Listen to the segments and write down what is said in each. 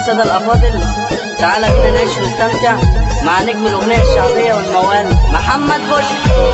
السادة الأفاضل تعالى بينا نعيش ونستمتع مع نجم الأغنية الشعبية والموال محمد بشر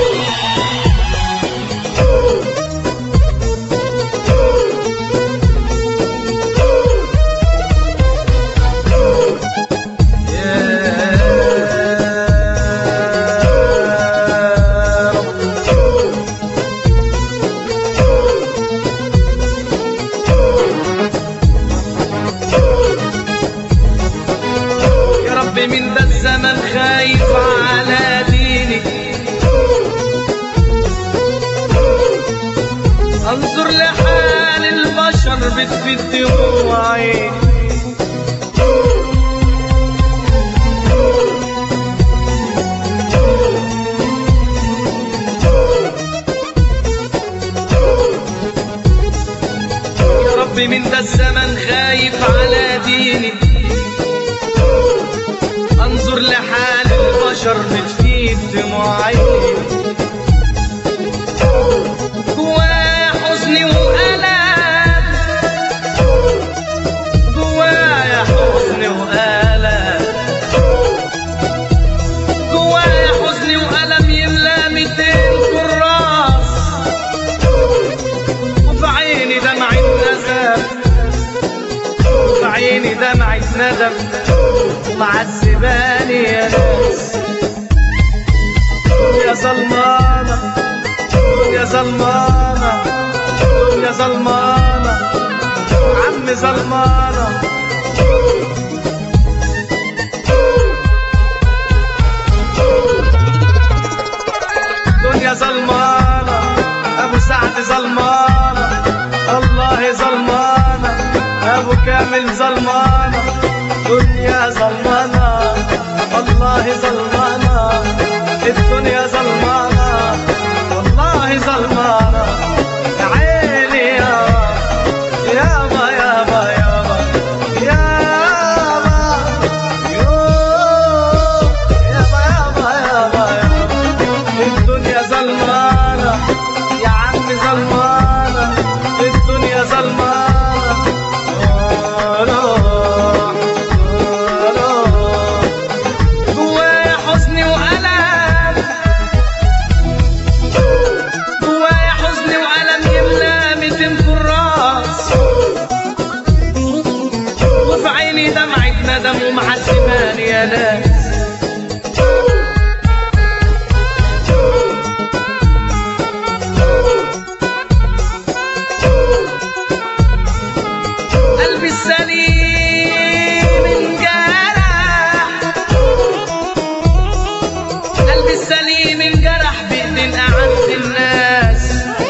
يا رب من ده الزمن خايف على ديني انظر لحال البشر بتفيد دموعي يا رب من ده الزمن خايف على ديني انظر لحال البشر بتفيد دموعي جوايا حزن وألم جوايا حزن وألم جوايا حزن وألم يملى ميتين كراس وفي عيني دمعة ندم وفي عيني دمعة ندم ومعذباني يا ناس يا ظلمانة يا ظلمانة يا ظلمانة عم ظلمانة دنيا ظلمانة أبو سعد ظلمانة الله ظلمانة أبو كامل ظلمانة دنيا ظلمانة والله ظلمانة الدنيا ظلمانة والله ظلمانة يا عيني يابا يابا يابا يابا يابا يوه يابا يابا يابا يابا الدنيا ظلمانة يا عم ظلمانة الدنيا ظلمانة جوايا حزن وألم جوايا حزن وألم يملى ميتين كراس وفي عيني دمعة ندم ومعذباني يا ناس قلبي السليم انجرح قلبي السليم انجرح بإيدين أعز الناس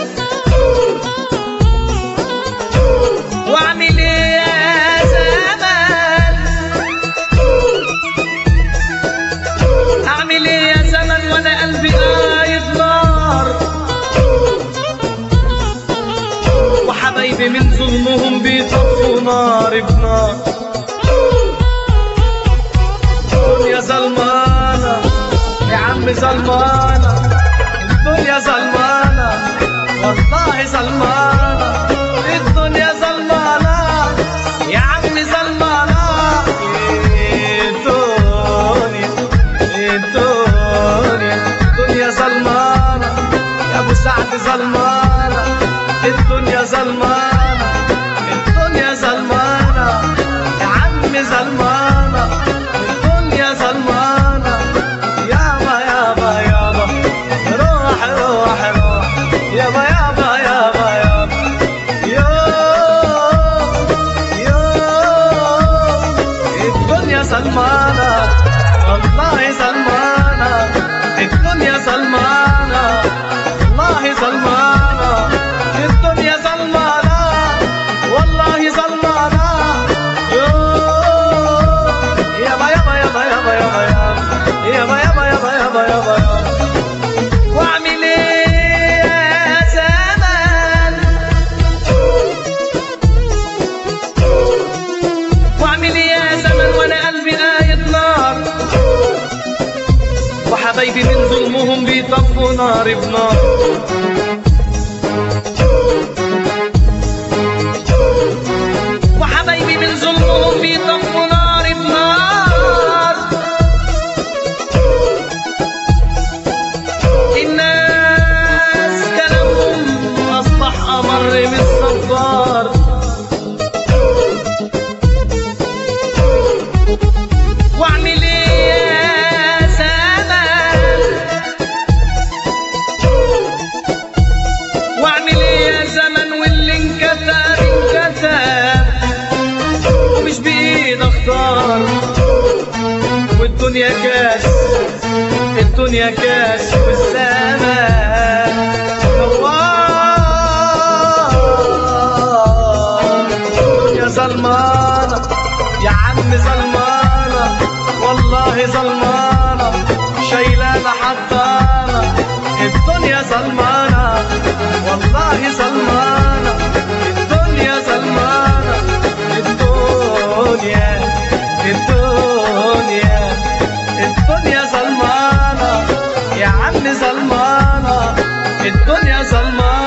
واعمل ايه يا زمان اعمل ايه يا زمن وانا قلبي قايد نار وحبايبي من ظلمهم بيطفوا نار بنار الدنيا ظلمانة يا عم ظلمانة الدنيا ظلمانة والله ظلمانة الدنيا ظلمانة يا عم ظلمانة الدنيا الدنيا الدنيا ظلمانة يا ابو سعد ظلمانة الدنيا ظلمانة الدنيا ظلمانة يا عم ظلمانة الدنيا ظلمانة يابا يابا يابا روح روح روح يابا يابا يابا يابا يو يو الدنيا ظلمانة والله ظلمانة الدنيا ظلمانة والله ظلمانة الدنيا ظلمانة والله ظلمانة يو يابا يابا يابا يابا يابا يابا يابا يابا يابا يابا يابا واعمل ايه يا زمان واعمل ايه يا زمن وانا قلبي قايد نار وحبايبي من ظلمهم بيطفوا نار بنار وحبايبي من ظلمهم بيطفوا نار الدنيا كاس الدنيا كاس والسماء نوار الدنيا ظلمانة يا عم ظلمانة والله ظلمانة شايلانا حطانا الدنيا ظلمانة والله ظلمانة الدنيا ظلمانة الدنيا الدنيا الدنيا ظلمانة يا عم ظلمانة الدنيا ظلمانة